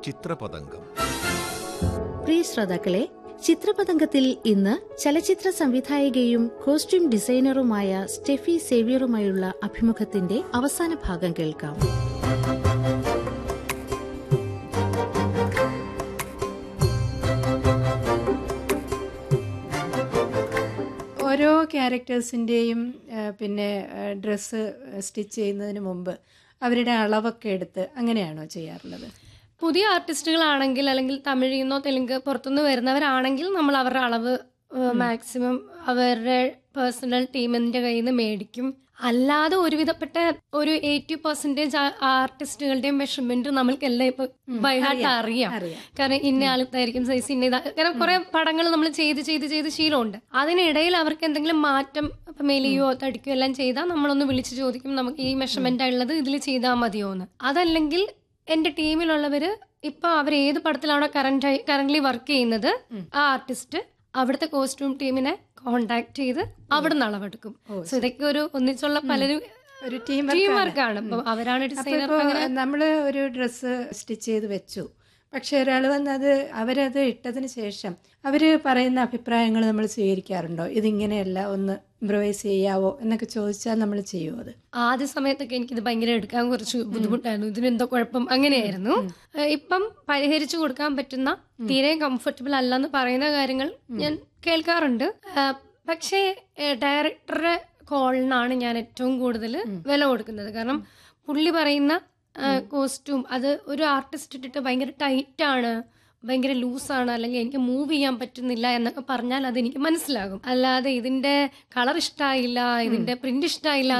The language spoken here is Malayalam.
ചിത്രപതംഗം പ്രിയ ശ്രോതാക്കളെ ചിത്രപതംഗത്തിൽ ഇന്ന് ചലച്ചിത്ര സംവിധായികയും കോസ്റ്റ്യൂം ഡിസൈനറുമായ സ്റ്റെഫി സേവ്യറുമായുള്ള അഭിമുഖത്തിന്റെ അവസാന ഭാഗം കേൾക്കാം ഓരോ ക്യാരക്ടേഴ്സിൻ്റെയും പിന്നെ ഡ്രസ്സ് സ്റ്റിച്ച് ചെയ്യുന്നതിന് മുമ്പ് അവരുടെ അളവൊക്കെ എടുത്ത് അങ്ങനെയാണോ ചെയ്യാറുള്ളത് പുതിയ ആർട്ടിസ്റ്റുകളാണെങ്കിൽ അല്ലെങ്കിൽ തമിഴിൽ നിന്നോ തെലുങ്ക് പുറത്തുനിന്ന് വരുന്നവരാണെങ്കിൽ നമ്മൾ അവരുടെ അളവ് മാക്സിമം അവരുടെ പേഴ്സണൽ ടീമിന്റെ കയ്യിൽ നിന്ന് മേടിക്കും അല്ലാതെ ഒരുവിധപ്പെട്ട ഒരു എയ്റ്റി പെർസെന്റേജ് ആർട്ടിസ്റ്റുകളുടെയും മെഷർമെന്റ് നമ്മൾക്ക് എല്ലാം ഇപ്പൊ ബൈഹാർട്ട് അറിയാം അറിയാം. കാരണം ഇന്ന ആൾക്കായിരിക്കും സൈസ് ഇന്ന ഇതാ കാരണം കുറെ പടങ്ങൾ നമ്മൾ ചെയ്ത് ചെയ്ത് ചെയ്ത് ശീലമുണ്ട് അതിനിടയിൽ അവർക്ക് എന്തെങ്കിലും മാറ്റം ഇപ്പൊ മെലിയോ തടിക്കോ എല്ലാം ചെയ്താൽ നമ്മളൊന്ന് വിളിച്ച് ചോദിക്കും നമുക്ക് ഈ മെഷർമെന്റ് ഉള്ളത് ഇതിൽ ചെയ്താൽ മതിയോ എന്ന് അതല്ലെങ്കിൽ എന്റെ ടീമിലുള്ളവര് ഇപ്പൊ അവർ ഏത് പടത്തിലാണോ കറന്റ് കറന്റ് വർക്ക് ചെയ്യുന്നത് ആ ആർട്ടിസ്റ്റ് അവിടുത്തെ കോസ്റ്റ്യൂം ടീമിനെ കോണ്ടാക്ട് ചെയ്ത് അവിടെ നിന്ന് അളവെടുക്കും സോ ഇതൊക്കെ ഒരു ഒന്നിച്ചുള്ള പലരും ഒരു ടീം ടീം വർക്കാണ് അപ്പൊ അവരാണ് ഡിസൈനർ അങ്ങനെ നമ്മൾ ഒരു ഡ്രസ്സ് സ്റ്റിച്ച് ചെയ്ത് വെച്ചു പക്ഷെ ഒരാൾ വന്ന് അത് അവരത് ഇട്ടതിന് ശേഷം അവർ പറയുന്ന അഭിപ്രായങ്ങൾ നമ്മൾ സ്വീകരിക്കാറുണ്ടോ ഇതിങ്ങനെയല്ല ഒന്ന് ഇംപ്രവൈസ് ചെയ്യാവോ എന്നൊക്കെ ചോദിച്ചാൽ നമ്മൾ ചെയ്യുമോ അത് ആദ്യ സമയത്തൊക്കെ എനിക്കിത് ഭയങ്കര എടുക്കാൻ കുറച്ച് ബുദ്ധിമുട്ടായിരുന്നു ഇതിനെന്തോ കുഴപ്പം അങ്ങനെയായിരുന്നു ഏഹ് ഇപ്പം പരിഹരിച്ചു കൊടുക്കാൻ പറ്റുന്ന തീരെ കംഫർട്ടബിൾ അല്ലെന്ന് പറയുന്ന കാര്യങ്ങൾ ഞാൻ കേൾക്കാറുണ്ട് ഏഹ് പക്ഷേ ഡയറക്ടറുടെ കോളിനാണ് ഞാൻ ഏറ്റവും കൂടുതൽ വില കൊടുക്കുന്നത് കാരണം പുള്ളി പറയുന്ന കോസ്റ്റ്യൂം അത് ഒരു ആർട്ടിസ്റ്റ് ഇട്ടിട്ട് ഭയങ്കര ടൈറ്റ് ആണ് ഭയങ്കര ലൂസാണ് അല്ലെങ്കിൽ എനിക്ക് മൂവ് ചെയ്യാൻ പറ്റുന്നില്ല എന്നൊക്കെ പറഞ്ഞാൽ അത് എനിക്ക് മനസ്സിലാകും അല്ലാതെ ഇതിന്റെ കളർ ഇഷ്ടമായില്ല ഇതിന്റെ പ്രിന്റ് ഇഷ്ടമായില്ല